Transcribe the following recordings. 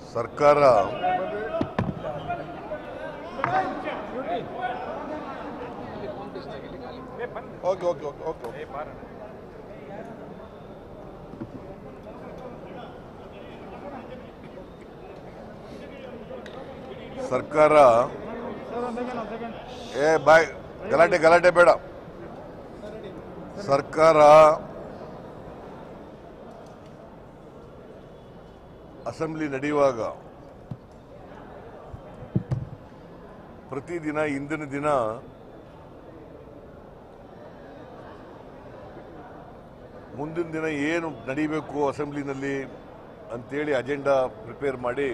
ಸರ್ಕಾರ okay okay okay okay okay ಸರ್ಕಾರ ಏ ಬಾಯ್ ಗಲಾಟೆ ಗಲಾಟೆ ಬೇಡ ಸರ್ಕಾರ ಅಸೆಂಬ್ಲಿ ನಡೆಯುವಾಗ ಪ್ರತಿದಿನ ಇಂದಿನ ದಿನ ಮುಂದಿನ ದಿನ ಏನು ನಡೀಬೇಕು ಅಸೆಂಬ್ಲಿನಲ್ಲಿ ಅಂತೇಳಿ ಅಜೆಂಡಾ ಪ್ರಿಪೇರ್ ಮಾಡಿ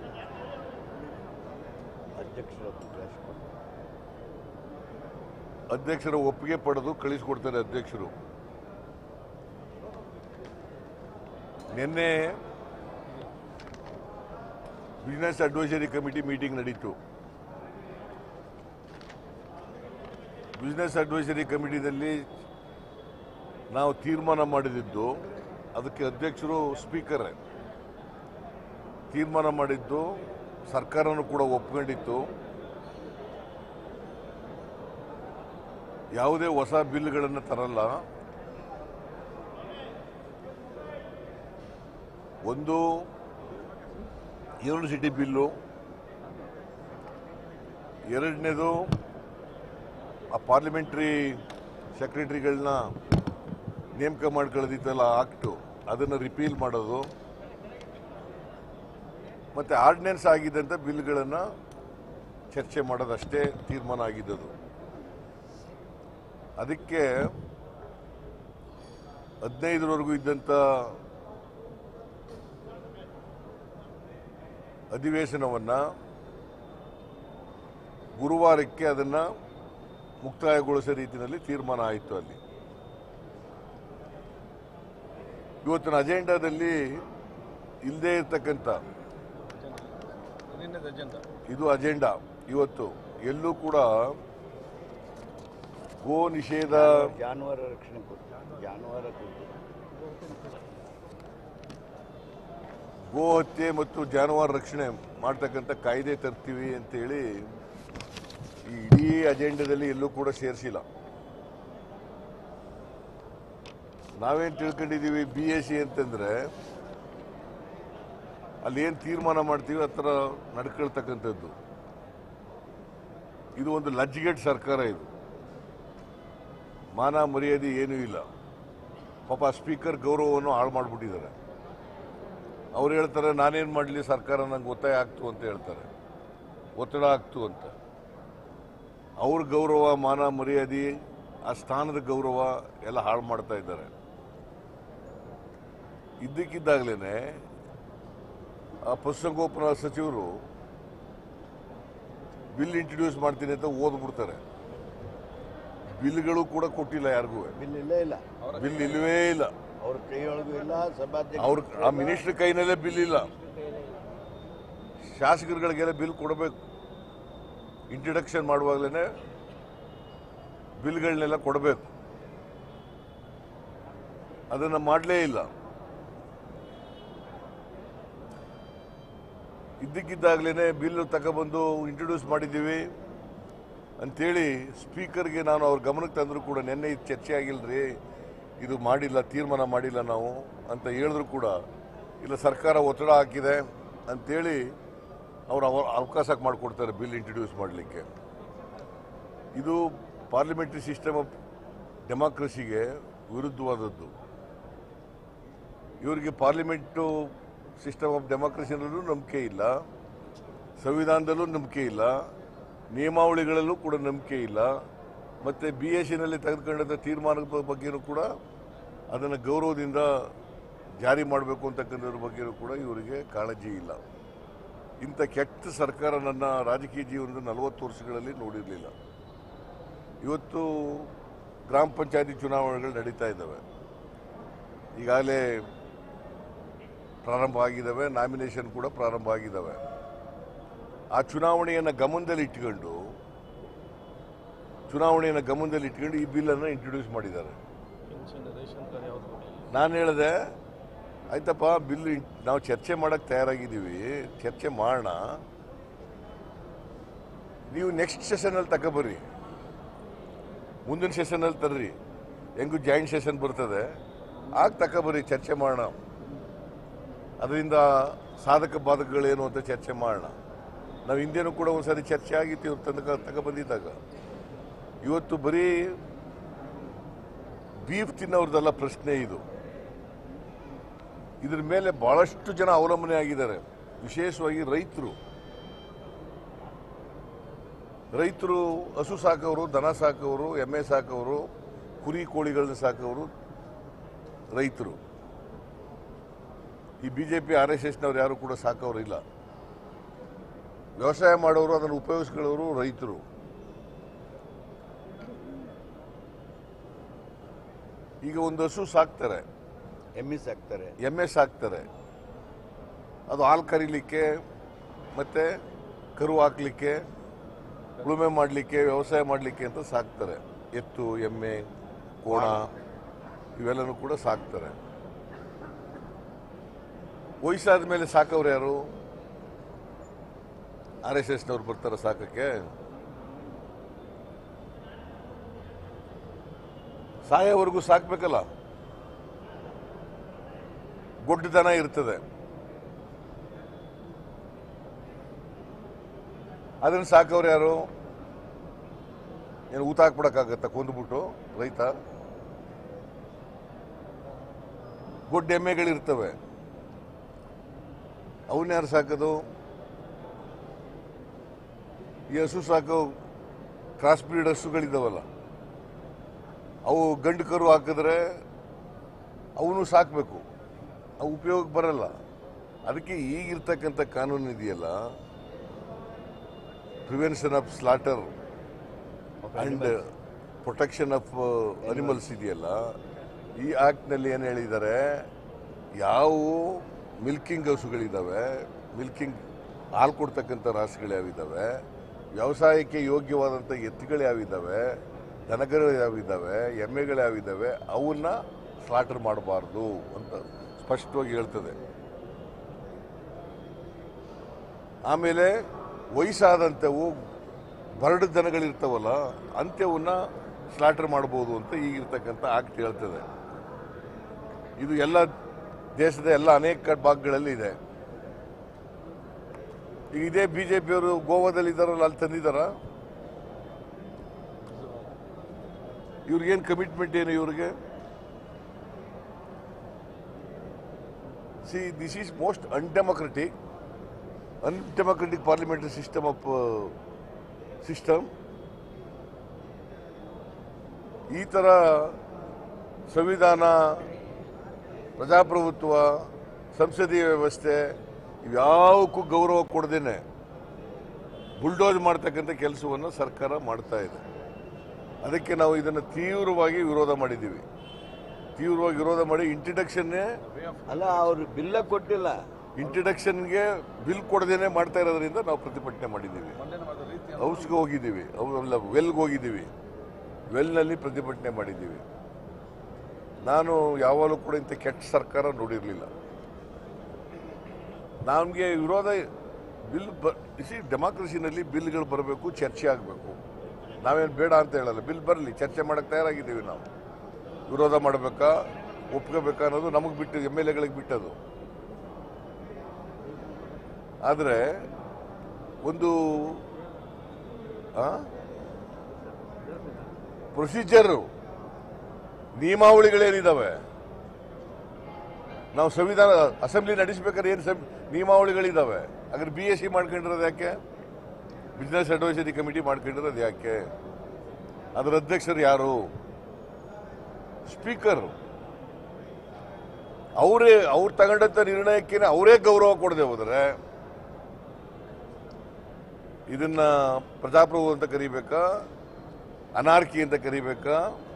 ಅಧ್ಯಕ್ಷರ ಒಪ್ಪಿಗೆ ಪಡೆದು ಕಳಿಸ್ಕೊಡ್ತಾರೆ ಅಧ್ಯಕ್ಷರು ನಿನ್ನೆ ಬಿಸಿನೆಸ್ ಅಡ್ವೈಸರಿ ಕಮಿಟಿ ಮೀಟಿಂಗ್ ನಡೀತು ಬಿಸಿನೆಸ್ ಅಡ್ವೈಸರಿ ಕಮಿಟಿದಲ್ಲಿ ನಾವು ತೀರ್ಮಾನ ಮಾಡಿದ್ದು ಅದಕ್ಕೆ ಅಧ್ಯಕ್ಷರು ಸ್ಪೀಕರ್ ತೀರ್ಮಾನ ಮಾಡಿದ್ದು ಸರ್ಕಾರನೂ ಕೂಡ ಒಪ್ಕೊಂಡಿತ್ತು ಯಾವುದೇ ಹೊಸ ಬಿಲ್ಗಳನ್ನು ತರಲ್ಲ ಒಂದು ಯೂನಿವರ್ಸಿಟಿ ಬಿಲ್ಲು ಎರಡನೇದು ಆ ಪಾರ್ಲಿಮೆಂಟ್ರಿ ಸೆಕ್ರೆಟರಿಗಳನ್ನ ನೇಮಕ ಮಾಡ್ಕೊಳ್ಳೋದಿತ್ತಲ್ಲ ಆಕ್ಟು ಅದನ್ನು ರಿಪೀಲ್ ಮಾಡೋದು ಮತ್ತು ಆರ್ಡಿನೆನ್ಸ್ ಆಗಿದ್ದಂಥ ಬಿಲ್ಗಳನ್ನು ಚರ್ಚೆ ಮಾಡೋದಷ್ಟೇ ತೀರ್ಮಾನ ಆಗಿದ್ದದು ಅದಕ್ಕೆ ಹದಿನೈದರವರೆಗೂ ಇದ್ದಂಥ ಅಧಿವೇಶನವನ್ನು ಗುರುವಾರಕ್ಕೆ ಅದನ್ನು ಮುಕ್ತಾಯಗೊಳಿಸೋ ರೀತಿಯಲ್ಲಿ ತೀರ್ಮಾನ ಆಯಿತು ಅಲ್ಲಿ ಇವತ್ತಿನ ಅಜೆಂಡಾದಲ್ಲಿ ಇಲ್ಲದೇ ಇರ್ತಕ್ಕಂಥ ನಿನ್ನೆದ ಅಜೆಂಡಾ ಇದು ಅಜೆಂಡಾ ಇವತ್ತು ಎಲ್ಲೂ ಕೂಡ ಗೋ ನಿಷೇಧ ಜಾನುವಾರು ರಕ್ಷಣೆ ಕುರಿತು ಜಾನುವಾರು ಕುರಿತು ಗೋ ಹತ್ಯೆ ಮತ್ತು ಜಾನುವಾರು ರಕ್ಷಣೆ ಮಾಡ್ತಕ್ಕಂಥ ಕಾಯ್ದೆ ತರ್ತೀವಿ ಅಂತೇಳಿ ಈ ಇಡೀ ಅಜೆಂಡಾದಲ್ಲಿ ಎಲ್ಲೂ ಕೂಡ ಸೇರಿಸಿಲ್ಲ ನಾವೇನು ತಿಳ್ಕೊಂಡಿದ್ದೀವಿ ಬಿ ಎಸ್ ಸಿ ಅಂತಂದ್ರೆ ಅಲ್ಲಿ ಏನು ತೀರ್ಮಾನ ಮಾಡ್ತೀವಿ ಆ ಥರ ನಡ್ಕೊಳ್ತಕ್ಕಂಥದ್ದು ಇದು ಒಂದು ಲಜ್ಜಿಗೆಟ್ ಸರ್ಕಾರ ಇದು ಮಾನ ಮರ್ಯಾದೆ ಏನೂ ಇಲ್ಲ ಪಾಪ ಸ್ಪೀಕರ್ ಗೌರವವನ್ನು ಹಾಳು ಮಾಡಿಬಿಟ್ಟಿದ್ದಾರೆ ಅವ್ರು ಹೇಳ್ತಾರೆ ನಾನೇನು ಮಾಡಲಿ ಸರ್ಕಾರ ನಂಗೆ ಒತ್ತಾಯ ಆಗ್ತು ಅಂತ ಹೇಳ್ತಾರೆ ಒತ್ತಡ ಆಗ್ತು ಅಂತ ಅವ್ರ ಗೌರವ ಮಾನ ಮರ್ಯಾದೆ ಆ ಸ್ಥಾನದ ಗೌರವ ಎಲ್ಲ ಹಾಳು ಮಾಡ್ತಾ ಇದ್ದಾರೆ ಇದ್ದಕ್ಕಿದ್ದಾಗಲೇ ಆ ಪಶುಸಂಗೋಪನಾ ಸಚಿವರು ಬಿಲ್ ಇಂಟ್ರೊಡ್ಯೂಸ್ ಮಾಡ್ತೀನಿ ಅಂತ ಓದ್ಬಿಡ್ತಾರೆ ಬಿಲ್ಗಳು ಕೂಡ ಕೊಟ್ಟಿಲ್ಲ ಯಾರಿಗೂ ಬಿಲ್ ಇಲ್ಲೇ ಇಲ್ಲ ಬಿಲ್ ಇಲ್ಲವೇ ಇಲ್ಲ ಅವ್ರ ಕೈಯೊಳಗೂ ಇಲ್ಲ ಸಭಾಧ್ಯಕ್ಷ ಅವ್ರ ಆ ಮಿನಿಸ್ಟರ್ ಕೈನಲ್ಲೇ ಬಿಲ್ ಇಲ್ಲ ಶಾಸಕರುಗಳಿಗೆಲ್ಲ ಬಿಲ್ ಕೊಡಬೇಕು ಇಂಟ್ರಡಕ್ಷನ್ ಮಾಡುವಾಗಲೇ ಬಿಲ್ಗಳನ್ನೆಲ್ಲ ಕೊಡಬೇಕು ಅದನ್ನು ಮಾಡಲೇ ಇಲ್ಲ ಇದ್ದಕ್ಕಿದ್ದಾಗಲೇ ಬಿಲ್ ತಗೊಬಂದು ಇಂಟ್ರೊಡ್ಯೂಸ್ ಮಾಡಿದ್ದೀವಿ ಅಂತೇಳಿ ಸ್ಪೀಕರ್ಗೆ ನಾನು ಅವ್ರ ಗಮನಕ್ಕೆ ತಂದರೂ ಕೂಡ ನಿನ್ನೆ ಇದು ಚರ್ಚೆ ಆಗಿಲ್ಲರಿ ಇದು ಮಾಡಿಲ್ಲ ತೀರ್ಮಾನ ಮಾಡಿಲ್ಲ ನಾವು ಅಂತ ಹೇಳಿದ್ರು ಕೂಡ ಇಲ್ಲ ಸರ್ಕಾರ ಒತ್ತಡ ಹಾಕಿದೆ ಅಂತೇಳಿ ಅವರು ಅವ ಅವಕಾಶ ಮಾಡಿಕೊಡ್ತಾರೆ ಬಿಲ್ ಇಂಟ್ರೊಡ್ಯೂಸ್ ಮಾಡಲಿಕ್ಕೆ ಇದು ಪಾರ್ಲಿಮೆಂಟ್ರಿ ಸಿಸ್ಟಮ್ ಆಫ್ ಡೆಮಾಕ್ರಸಿಗೆ ವಿರುದ್ಧವಾದದ್ದು ಇವರಿಗೆ ಪಾರ್ಲಿಮೆಂಟು ಸಿಸ್ಟಮ್ ಆಫ್ ಡೆಮಾಕ್ರಸಿನಲ್ಲೂ ನಂಬಿಕೆ ಇಲ್ಲ ಸಂವಿಧಾನದಲ್ಲೂ ನಂಬಿಕೆ ಇಲ್ಲ ನಿಯಮಾವಳಿಗಳಲ್ಲೂ ಕೂಡ ನಂಬಿಕೆ ಇಲ್ಲ ಮತ್ತು ಬಿ ಎಸ್ ಸಿನಲ್ಲಿ ತೆಗೆದುಕೊಂಡಂಥ ತೀರ್ಮಾನದ ಬಗ್ಗೆಯೂ ಕೂಡ ಅದನ್ನು ಗೌರವದಿಂದ ಜಾರಿ ಮಾಡಬೇಕು ಅಂತಕ್ಕಂಥದ್ರ ಬಗ್ಗೆಯೂ ಕೂಡ ಇವರಿಗೆ ಕಾಳಜಿ ಇಲ್ಲ ಇಂಥ ಕೆಟ್ಟ ಸರ್ಕಾರ ನನ್ನ ರಾಜಕೀಯ ಜೀವನದ ನಲವತ್ತು ವರ್ಷಗಳಲ್ಲಿ ನೋಡಿರಲಿಲ್ಲ ಇವತ್ತು ಗ್ರಾಮ ಪಂಚಾಯತಿ ಚುನಾವಣೆಗಳು ನಡೀತಾ ಇದ್ದಾವೆ ಈಗಾಗಲೇ ಪ್ರಾರಂಭ ಆಗಿದ್ದಾವೆ ನಾಮಿನೇಷನ್ ಕೂಡ ಪ್ರಾರಂಭ ಆಗಿದ್ದಾವೆ ಆ ಚುನಾವಣೆಯನ್ನು ಗಮನದಲ್ಲಿ ಇಟ್ಕೊಂಡು ಚುನಾವಣೆಯನ್ನು ಗಮನದಲ್ಲಿ ಇಟ್ಕೊಂಡು ಈ ಬಿಲ್ಲನ್ನು ಇಂಟ್ರೊಡ್ಯೂಸ್ ಮಾಡಿದ್ದಾರೆ ಪೆನ್ಷನ್ ರೇಷನ್ ಕಾರ್ಡ್ ಯಾವ್ದು ಕೊಡಲಿಲ್ಲ ನಾನು ಹೇಳಿದೆ ಆಯ್ತಪ್ಪ ಬಿಲ್ ನಾವು ಚರ್ಚೆ ಮಾಡಕ್ಕೆ ತಯಾರಾಗಿದ್ದೀವಿ ಚರ್ಚೆ ಮಾಡೋಣ ನೀವು ನೆಕ್ಸ್ಟ್ ಸೆಷನಲ್ಲಿ ತಗೊಬರ್ರಿ ಮುಂದಿನ ಸೆಷನಲ್ಲಿ ತರ್ರಿ ಹೆಂಗೂ ಜಾಯಿಂಟ್ ಸೆಷನ್ ಬರ್ತದೆ ಆಗ ತಗೊಬರ್ರಿ ಚರ್ಚೆ ಮಾಡೋಣ ಅದರಿಂದ ಸಾಧಕ ಬಾಧಕಗಳೇನು ಅಂತ ಚರ್ಚೆ ಮಾಡೋಣ ನಾವು ಹಿಂದೆನೂ ಕೂಡ ಒಂದ್ಸರಿ ಚರ್ಚೆ ಆಗಿತ್ತು ಇವ್ರು ತನಕ ತಗೊಬಂದಿದ್ದಾಗ ಇವತ್ತು ಬರೀ ಬೀಫ್ ತಿನ್ನೋರ್ದಲ್ಲ ಪ್ರಶ್ನೆ ಇದು ಇದ್ರ ಮೇಲೆ ಬಹಳಷ್ಟು ಜನ ಅವಲಂಬನೆ ಆಗಿದ್ದಾರೆ ವಿಶೇಷವಾಗಿ ರೈತರು ರೈತರು ಹಸು ಸಾಕೋರು ದನ ಸಾಕೋರು ಎಮ್ಮೆ ಸಾಕೋರು ಕುರಿ ಕೋಳಿಗಳನ್ನ ಸಾಕೋರು ರೈತರು ಈ ಬಿಜೆಪಿ ಆರ್ ಎಸ್ ಎಸ್ನವ್ರು ಯಾರು ಕೂಡ ಸಾಕೋರು ಇಲ್ಲ ವ್ಯವಸಾಯ ಮಾಡೋರು ಅದನ್ನು ಉಪಯೋಗಿಸ್ಕೊಳ್ಳೋರು ರೈತರು ಈಗ ಒಂದು ಹಸು ಸಾಕ್ತಾರೆ ಎಮ್ಮಿ ಸಾಕ್ತಾರೆ ಎಮ್ಮೆ ಸಾಕ್ತಾರೆ ಅದು ಹಾಲು ಕರೀಲಿಕ್ಕೆ ಮತ್ತೆ ಕರು ಹಾಕ್ಲಿಕ್ಕೆ ಉಳುಮೆ ಮಾಡಲಿಕ್ಕೆ ವ್ಯವಸಾಯ ಮಾಡಲಿಕ್ಕೆ ಅಂತ ಸಾಕ್ತಾರೆ ಎತ್ತು ಎಮ್ಮೆ ಕೋಣ ಇವೆಲ್ಲನೂ ಕೂಡ ಸಾಕ್ತಾರೆ ವಯಸ್ಸಾದ ಮೇಲೆ ಸಾಕವ್ರು ಯಾರು ಆರ್ ಎಸ್ ಎಸ್ನವ್ರು ಬರ್ತಾರೆ ಸಾಕಕ್ಕೆ ಸಾಯೋವರೆಗೂ ಸಾಕ್ಬೇಕಲ್ಲ ಗೊಡ್ಡತನ ಇರ್ತದೆ ಅದನ್ನ ಸಾಕವ್ರು ಯಾರು ಏನು ಊತ ಹಾಕ್ಬಿಡಕ್ಕಾಗತ್ತ ಕೊಂದ್ಬಿಟ್ಟು ರೈತ ಗೊಡ್ಡ ಎಮ್ಮೆಗಳಿರ್ತವೆ ಅವನ್ನ ಯಾರು ಸಾಕೋದು ಈ ಹಸು ಸಾಕೋ ಕ್ರಾಸ್ ಬ್ರೀಡ್ ಹಸುಗಳಿದಾವಲ್ಲ ಅವು ಗಂಡು ಕರು ಹಾಕಿದ್ರೆ ಅವನು ಸಾಕಬೇಕು ಅವು ಉಪಯೋಗಕ್ಕೆ ಬರಲ್ಲ ಅದಕ್ಕೆ ಈಗಿರ್ತಕ್ಕಂಥ ಕಾನೂನು ಇದೆಯಲ್ಲ prevention of slaughter and protection of animals ಇದೆಯಲ್ಲ ಈ ಆಕ್ಟ್ನಲ್ಲಿ ಏನು ಹೇಳಿದ್ದಾರೆ ಯಾವ ಮಿಲ್ಕಿಂಗ್ ಹಸುಗಳಿದ್ದಾವೆ ಮಿಲ್ಕಿಂಗ್ ಹಾಲು ಕೊಡ್ತಕ್ಕಂಥ ರಾಸುಗಳು ಯಾವಿದ್ದಾವೆ ವ್ಯವಸಾಯಕ್ಕೆ ಯೋಗ್ಯವಾದಂಥ ಎತ್ತುಗಳು ಯಾವಿದ್ದಾವೆ ದನಗಳು ಯಾವಿದ್ದಾವೆ ಎಮ್ಮೆಗಳು ಯಾವಿದ್ದಾವೆ ಅವನ್ನ ಸ್ಲಾಟರ್ ಮಾಡಬಾರ್ದು ಅಂತ ಸ್ಪಷ್ಟವಾಗಿ ಹೇಳ್ತದೆ ಆಮೇಲೆ ವಯಸ್ಸಾದಂಥವು ಬರಡು ದನಗಳಿರ್ತಾವಲ್ಲ ಅಂತ್ಯವನ್ನ ಸ್ಲಾಟರ್ ಮಾಡ್ಬೋದು ಅಂತ ಈಗಿರ್ತಕ್ಕಂಥ ಆಕ್ಟ್ ಹೇಳ್ತದೆ ಇದು ಎಲ್ಲ ದೇಶದ ಎಲ್ಲ ಅನೇಕ ಭಾಗಗಳಲ್ಲಿ ಇದೆ ಈಗ ಇದೇ ಬಿಜೆಪಿಯವರು ಗೋವಾದಲ್ಲಿ ಇದ್ದಾರಲ್ಲ ಅಲ್ಲಿ ತಂದಿದ್ದಾರ ಇವ್ರಿಗೇನು ಕಮಿಟ್ಮೆಂಟ್ ಏನು ಇವ್ರಿಗೆ see this is most undemocratic undemocratic parliamentary system of system ಈ ಥರ ಸಂವಿಧಾನ ಪ್ರಜಾಪ್ರಭುತ್ವ ಸಂಸದೀಯ ವ್ಯವಸ್ಥೆ ಇವ್ಯಾವಕ್ಕೂ ಗೌರವ ಕೊಡದೇನೆ ಬುಲ್ಡೋಸ್ ಮಾಡ್ತಕ್ಕಂಥ ಕೆಲಸವನ್ನು ಸರ್ಕಾರ ಮಾಡ್ತಾ ಇದೆ ಅದಕ್ಕೆ ನಾವು ಇದನ್ನು ತೀವ್ರವಾಗಿ ವಿರೋಧ ಮಾಡಿದ್ದೀವಿ ತೀವ್ರವಾಗಿ ವಿರೋಧ ಮಾಡಿ ಇಂಟ್ರಡಕ್ಷನ್ನೇ ಅಲ್ಲ ಅವ್ರು ಬಿಲ್ಲ ಕೊಟ್ಟಿಲ್ಲ ಇಂಟ್ರಡಕ್ಷನ್ಗೆ ಬಿಲ್ ಕೊಡದೇನೆ ಮಾಡ್ತಾ ಇರೋದ್ರಿಂದ ನಾವು ಪ್ರತಿಭಟನೆ ಮಾಡಿದ್ದೀವಿ ಹೌಸ್ಗೆ ಹೋಗಿದ್ದೀವಿ ಅವೆಲ್ಲ ವೆಲ್ಗೆ ಹೋಗಿದ್ದೀವಿ ವೆಲ್ನಲ್ಲಿ ಪ್ರತಿಭಟನೆ ಮಾಡಿದ್ದೀವಿ ನಾನು ಯಾವಾಗಲೂ ಕೂಡ ಇಂಥ ಕೆಟ್ಟ ಸರ್ಕಾರ ನೋಡಿರಲಿಲ್ಲ ನಮಗೆ ವಿರೋಧ ಬಿಲ್ ಬ ಸಿ ಡೆಮಾಕ್ರಸಿನಲ್ಲಿ ಬಿಲ್ಗಳು ಬರಬೇಕು ಚರ್ಚೆ ಆಗಬೇಕು ನಾವೇನು ಬೇಡ ಅಂತ ಹೇಳಲ್ಲ ಬಿಲ್ ಬರಲಿ ಚರ್ಚೆ ಮಾಡಕ್ಕೆ ತಯಾರಾಗಿದ್ದೀವಿ ನಾವು ವಿರೋಧ ಮಾಡಬೇಕಾ ಒಪ್ಕೋಬೇಕಾ ಅನ್ನೋದು ನಮಗೆ ಬಿಟ್ಟು ಎಮ್ ಎಲ್ ಎಗಳಿಗೆ ಬಿಟ್ಟದು ಆದರೆ ಒಂದು ಪ್ರೊಸೀಜರು ನಿಯಮಾವಳಿಗಳೇನಿದಾವೆ ನಾವು ಸಂವಿಧಾನ ಅಸೆಂಬ್ಲಿ ನಡೆಸಬೇಕಾದ್ರೆ ಏನು ಸಂ ನಿಯಮಾವಳಿಗಳಿದಾವೆ ಹಾಗಾದ್ರೆ ಬಿ ಎಸ್ ಸಿ ಮಾಡ್ಕೊಂಡಿರೋದು ಯಾಕೆ ಬಿಸ್ನೆಸ್ ಅಡ್ವೈಸರಿ ಕಮಿಟಿ ಮಾಡ್ಕೊಂಡಿರೋದು ಯಾಕೆ ಅದರ ಅಧ್ಯಕ್ಷರು ಯಾರು ಸ್ಪೀಕರ್ ಅವರೇ ಅವ್ರು ತಗೊಂಡಂತ ನಿರ್ಣಯಕ್ಕೆ ಅವರೇ ಗೌರವ ಕೊಡದೆ ಹೋದರೆ ಇದನ್ನ ಪ್ರಜಾಪ್ರಭು ಅಂತ ಕರಿಬೇಕಾ ಅನಾರ್ಕಿ ಅಂತ ಕರಿಬೇಕಾ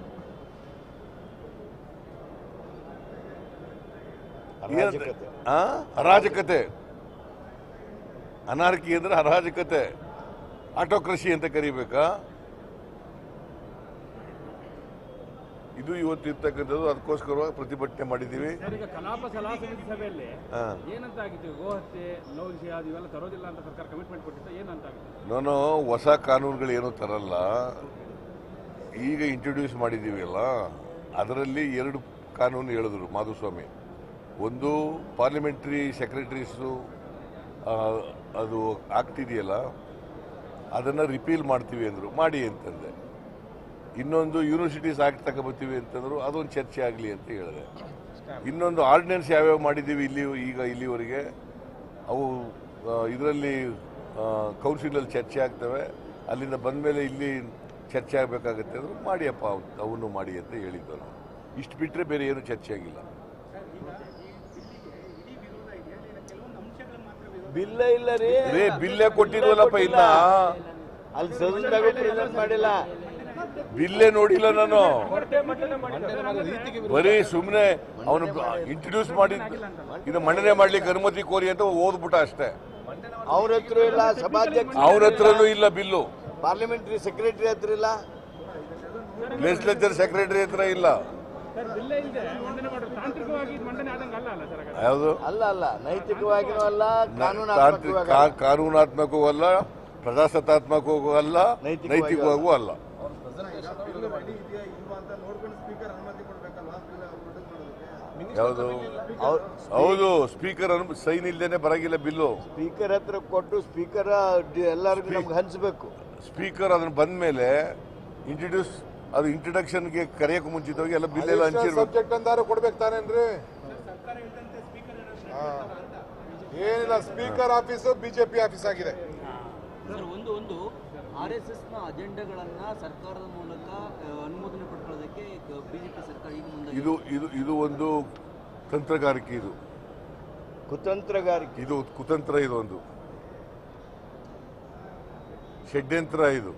ಅರಾಜಕತೆ. ಆ? ಅರಾಜಕತೆ ಅನಾರ್ಕಿ ಅಂದ್ರೆ ಅರಾಜಕತೆ ಆಟೋಕ್ರಸಿ ಅಂತ ಕರಿಬೇಕಾ ಇದು ಇವತ್ತು ಇರ್ತಕ್ಕಂಥದ್ದು ಅದಕ್ಕೋಸ್ಕರವಾಗಿ ಪ್ರತಿಭಟನೆ ಮಾಡಿದ್ದೀವಿ ಸರ್ ಈಗ ಕಲಾಪ ಸಲಹಾ ಸಮಿತಿ ಸಭೆಯಲ್ಲಿ ಹಾ. ಏನಂತ ಆಗಿತ್ತು ಗೋಹತ್ಯೆ ಲವ್ ವಿಷಯ ಅದು ಇವೆಲ್ಲ ತರೋದಿಲ್ಲ ಅಂತ ಸರ್ಕಾರ ಕಮಿಟ್ಮೆಂಟ್ ಕೊಟ್ಟಿತ್ತು ಏನಂತ ಆಗಿತ್ತು ನಾನು ಹೊಸ ಕಾನೂನುಗಳೇನು ತರಲ್ಲ ಈಗ ಇಂಟ್ರೊಡ್ಯೂಸ್ ಮಾಡಿದ್ದೀವಲ್ಲ ಅದರಲ್ಲಿ ಎರಡು ಕಾನೂನು ಹೇಳಿದ್ರು ಮಾಧುಸ್ವಾಮಿ ಒಂದು ಪಾರ್ಲಿಮೆಂಟ್ರಿ ಸೆಕ್ರೆಟರೀಸು ಅದು ಆಗ್ತಿದೆಯಲ್ಲ ಅದನ್ನು ರಿಪೀಲ್ ಮಾಡ್ತೀವಿ ಅಂದರು ಮಾಡಿ ಅಂತಂದೆ ಇನ್ನೊಂದು ಯೂನಿವರ್ಸಿಟೀಸ್ ಆಕ್ಟ್ ತಗೊಬರ್ತೀವಿ ಅಂತಂದ್ರು ಅದೊಂದು ಚರ್ಚೆ ಆಗಲಿ ಅಂತ ಹೇಳಿದೆ ಇನ್ನೊಂದು ಆರ್ಡಿನೆನ್ಸ್ ಯಾವ್ಯಾವ ಮಾಡಿದ್ದೀವಿ ಇಲ್ಲಿ ಈಗ ಇಲ್ಲಿವರೆಗೆ ಅವು ಇದರಲ್ಲಿ ಕೌನ್ಸಿಲಲ್ಲಿ ಚರ್ಚೆ ಆಗ್ತವೆ ಅಲ್ಲಿಂದ ಬಂದ ಮೇಲೆ ಇಲ್ಲಿ ಚರ್ಚೆ ಆಗಬೇಕಾಗತ್ತೆ ಅಂದ್ರೆ ಮಾಡಿಯಪ್ಪ ಅವನ್ನು ಮಾಡಿ ಅಂತ ಹೇಳಿದ್ದು ನಾವು ಇಷ್ಟು ಬಿಟ್ಟರೆ ಬೇರೆ ಏನು ಚರ್ಚೆ ಆಗಿಲ್ಲ ಬಿಲ್ಲ ಇಲ್ಲ ರೀ ರೇ ಬಿಲ್ಲೇ ಕೊಟ್ಟಿಲ್ವಲ್ಲಪ್ಪ ಇನ್ನ ಅಲ್ಲಿ ಸದನದಾಗ ಪ್ರೆಸೆಂಟ್ ಮಾಡಿಲ್ಲ ಬಿಲ್ಲೇ ನೋಡಿಲ್ಲ ನಾನು ಬರೀ ಸುಮ್ಮನೆ ಅವನು ಇಂಟ್ರೊಡ್ಯೂಸ್ ಮಾಡಿ ಇದು ಮಂಡನೆ ಮಾಡ್ಲಿಕ್ಕೆ ಅನುಮತಿ ಕೋರಿ ಅಂತ ಓದ್ಬಿಟ್ಟ ಅಷ್ಟೇ ಅವ್ರ ಹತ್ರ ಇಲ್ಲ ಸಭಾಧ್ಯಕ್ಷ ಅವನ ಹತ್ರನೂ ಇಲ್ಲ ಬಿಲ್ಲು ಪಾರ್ಲಿಮೆಂಟರಿ ಸೆಕ್ರೆಟರಿ ಹತ್ರ ಇಲ್ಲ ಲೆಜಿಸ್ಲೇಚರ್ ಸೆಕ್ರೆಟರಿ ಹತ್ರ ಇಲ್ಲ ಸರ್ ಬಿಲ್ಲೇ ಇಲ್ಲದೆ ಮಂಡನೆ ಮಾಡೋದು ತಾಂತ್ರಿಕವಾಗಿ ಇದು ಮಂಡನೆ ಆದಂಗೆ ಅಲ್ಲ ಅಲ್ಲ ಸರ್ ಹಾಗಾದ್ರೆ? ಯಾವುದು ಅಲ್ಲ ಅಲ್ಲ ನೈತಿಕವಾಗಿನೂ ಅಲ್ಲ ತಾಂತ್ರಿಕ ಕಾನೂನಾತ್ಮಕವಾಗಿ ಕಾ- ಕಾನೂನಾತ್ಮಕವೂ ಅಲ್ಲ ಪ್ರಜಾಸತ್ತಾತ್ಮಕವೂ ಅಲ್ಲ ನೈತಿಕವಾಗಿಯೂ ನೈತಿಕವಾಗೂ ಅಲ್ಲ ಯಾವುದು ಅವ್ರ ಹೌದು ಸ್ಪೀಕರ್ ಸೈನ್ ಇಲ್ದೇನೆ ಬರಂಗಿಲ್ಲ ಬಿಲ್ಲು ಸ್ಪೀಕರ್ ಹತ್ರ ಕೊಟ್ಟು ಸ್ಪೀಕರ್ ಎಲ್ಲರಿಗೂ ನಮ್ಗೆ ಹಂಚ್ಬೇಕು ಸ್ಪೀಕರ್ ಅದನ್ನ ಬಂದ ಮೇಲೆ ಇಂಟ್ರೊಡ್ಯೂಸ್ ಅದು ಇಂಟ್ರಡಕ್ಷನ್ಗೆ ಕರೆಯಕ್ಕೆ ಮುಂಚಿತವಾಗಿ ಎಲ್ಲ ಬಿಲ್ ಎಲ್ಲ ಹಂಚಿರ್ಬೇಕು ಸಬ್ಜೆಕ್ಟ್ ಅಂದಾರು ಕೊಡ್ಬೇಕು ತಾನೇನ್ರಿ ಹಾ. ಏನಿಲ್ಲ ಸ್ಪೀಕರ್ ಆಫೀಸು ಬಿಜೆಪಿ ಆಫೀಸ್ ಆಗಿದೆ ಸರ್ ಒಂದು ಒಂದು ಆರ್ ಎಸ್ ಎಸ್ನ ಅಜೆಂಡಾಗಳನ್ನ ಸರ್ಕಾರದ ಮೂಲಕ ಆ, ಅನುಮೋದನೆ ಪಡ್ಕೊಳ್ಳೋದಕ್ಕೆ ಬಿಜೆಪಿ ಸರ್ಕಾರ ಈಗ ಮುಂದೆ ಇದು ಇದು ಇದು ಒಂದು ತಂತ್ರಗಾರಿಕೆ ಇದು ಕುತಂತ್ರಗಾರಿಕೆ ಇದು ಕುತಂತ್ರ ಇದು ಒಂದು ಷಡ್ಯಂತ್ರ ಇದು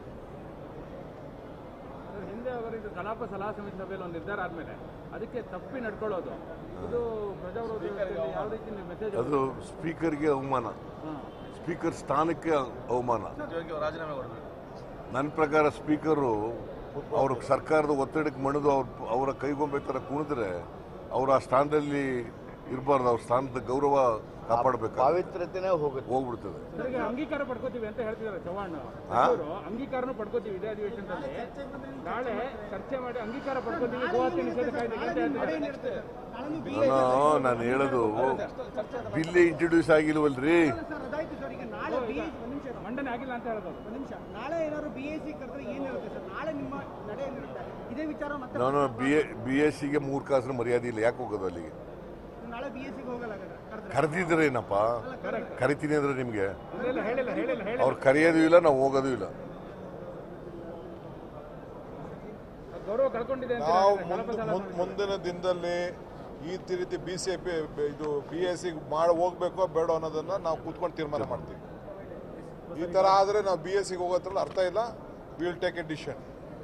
ಸರ್, ಹಿಂದೆ ಅವರು ಇದು ಕಲಾಪ ಸಲಹಾ ಸಮಿತಿ ಸಭೆಯಲ್ಲಿ ಒಂದು ನಿರ್ಧಾರ ಆದ್ಮೇಲೆ ಅದಕ್ಕೆ ತಪ್ಪಿ ನಡ್ಕೊಳ್ಳೋದು ಇದು ಪ್ರಜಾವಿರೋಧ ವ್ಯವಸ್ಥೆಯಲ್ಲಿ ಯಾವ ರೀತಿ ಮೆಸೇಜ್ ಅದು ಸ್ಪೀಕರ್ಗೆ ಅವಮಾನ ಸ್ಪೀಕರ್ ಸ್ಥಾನಕ್ಕೆ ಅವಮಾನ ನನ್ನ ಪ್ರಕಾರ ಸ್ಪೀಕರು ಅವರು ಸರ್ಕಾರದ ಒತ್ತಡಕ್ಕೆ ಮಣಿದು ಅವ್ರ ಅವರ ಕೈಗೊಂಬೆ ಥರ ಕುಣಿದ್ರೆ ಅವರು ಆ ಸ್ಥಾನದಲ್ಲಿ ಇರಬಾರ್ದು ಅವ್ರ ಸ್ಥಾನದ ಗೌರವ ಕಾಪಾಡಬೇಕು ಪಾವಿತ್ರತೆನೇ ಹೋಗುತ್ತೆ ಹೋಗ್ಬಿಡ್ತದೆ ಸರ್, ಈಗ ಅಂಗೀಕಾರ ಪಡ್ಕೋತೀವಿ ಅಂತ ಹೇಳ್ತಿದ್ದಾರೆ ಚವ್ಹಾಣ್ ಹಾ? ಅವರು ಅಂಗೀಕಾರನೂ ಪಡ್ಕೋತೀವಿ ಇದೇ ಅಧಿವೇಶನದಲ್ಲಿ ನಾಳೆ ಚರ್ಚೆ ಮಾಡಿ ಅಂಗೀಕಾರ ಪಡ್ಕೋತೀವಿ ಗೋಹತ್ಯೆ ನಿಷೇಧ ಕಾಯ್ದೆಗೆ ಅಂತ ಹೇಳ್ತಿದ್ದಾರೆ ನಾನು ನಾನು ಹೇಳೋದು ಬಿಲ್ಲೇ ಇಂಟ್ರೊಡ್ಯೂಸ್ ಆಗಿಲ್ವಲ್ರಿ ಸರ್ ಅದಾಯ್ತು ಸರ್ ಈಗ ನಾಳೆ ಬಿ ಒಂದು ನಿಮಿಷ ಮಂಡನೆ ಆಗಿಲ್ಲ ಅಂತ ಹೇಳೋದು ಒಂದು ನಿಮಿಷ ನಾಳೆ ಏನಾದ್ರು ಬಿ ಎಸ್ ಸಿ ಕರೆದ್ರೆ ಏನಿರುತ್ತೆ ಸರ್ ನಾಳೆ ನಿಮ್ಮ ನಡೆ ಏನಿರುತ್ತೆ ಇದೇ ವಿಚಾರ ಮತ್ತೆ ನಾನು ಬಿ ಎ ಬಿ ಎಸ್ ಸಿಗೆ ಮೂರು ಕಾಸಿನ ಮರ್ಯಾದೆ ಇಲ್ಲ ಯಾಕೆ ಹೋಗೋದು ಅಲ್ಲಿಗೆ ನಾಳೆ ಬಿ ಎಸ್ ಸಿಗೆ ಹೋಗಲ್ಲ ಹಾಗಾದ್ರೆ ಕರೆದ್ರೆ ಕರೆದಿದ್ರೇನಪ್ಪ ಕರಿತೀನಿ ಅಂದ್ರೆ ನಿಮಗೆ ಇಲ್ಲ ಹೇಳಿಲ್ಲ ಹೇಳಿಲ್ಲ ಹೇಳಿಲ್ಲ ಅವ್ರು ಕರೆಯೋದು ಇಲ್ಲ ನಾವು ಹೋಗೋದು ಇಲ್ಲ ಗೌರವ ಕಳ್ಕೊಂಡಿದೆ ಅಂತ ನಾವು ಹೇಳ್ತಾರೆ. ಕಲಾಪ ಮುಂದ್- ಸಲಹಾ ಮುಂದ್- ಮುಂದಿನ ದಿನದಲ್ಲಿ ಈ ರೀತಿ ಬಿ ಸಿ ಪಿ ಇದು ಬಿ ಎಸ್ ಸಿ ಮಾಡಿ ಹೋಗ್ಬೇಕೋ ಬೇಡ ಅನ್ನೋದನ್ನ ನಾವು ಕೂತ್ಕೊಂಡು ತೀರ್ಮಾನ ಮಾಡ್ತೀವಿ ಈ ತರ ಆದ್ರೆ ನಾವು ಬಿ ಎಸ್ ಸಿಗೆ ಹೋಗೋದ್ರಲ್ಲಿ ಅರ್ಥ ಇಲ್ಲ ವಿಲ್ ಟೇಕ್ ಎ ಡಿಸಿಷನ್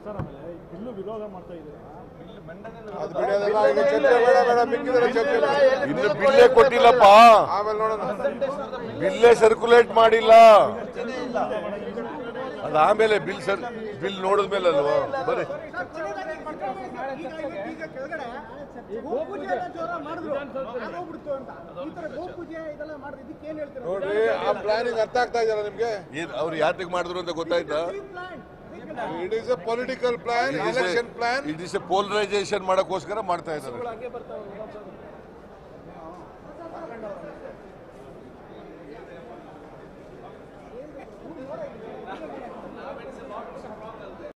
ಅದು ಬಿಡೋದಲ್ಲ ಈಗ ಚರ್ಚೆ ಬೇಡ ಬೇಡ ಮಿಕ್ಕಿದ್ರೆ ಚರ್ಚೆ ಬೇಡ. ಇನ್ನು ಬಿಲ್ಲೇ ಕೊಟ್ಟಿಲ್ಲಪ್ಪ ಆಮೇಲೆ ನೋಡೋಣ ಬಿಲ್ಲೇ ಸರ್ಕ್ಯುಲೇಟ್ ಮಾಡಿಲ್ಲ ಅದು ಆಮೇಲೆ ಬಿಲ್ ಸರ್ ಬಿಲ್ ನೋಡಿದ್ಮೇಲೆ ಅಲ್ವಾ ಬರೀ ಈಗ ಈಗ ಕೆಳಗಡೆ ಗೋಪೂಜೆ ಎಲ್ಲ ಜೋರ ಮಾಡಿದ್ರು ಆಗೋಗ್ಬಿಡ್ತು ಅಂತ ಈ ತರ ಗೋಪೂಜೆ ಇದೆಲ್ಲ ಮಾಡಿದ್ರು ಇದಕ್ಕೆ ಏನ್ ಹೇಳ್ತೀರಾ ನೋಡ್ರಿ ಆ ಪ್ಲಾನಿಂಗ್ ಅರ್ಥ ಆಗ್ತಾ ಇದೆಯಲ್ಲ ನಿಮ್ಗೆ ಏನ್ ಅವ್ರು ಯಾತಕ್ಕೆ ಮಾಡಿದ್ರು ಅಂತ ಗೊತ್ತಾಯ್ತಾ plan it is a political plan election plan it is a polarisation ಮಾಡಕ್ಕೋಸ್ಕರ ಮಾಡ್ತಾ ಇದ್ದಾರೆ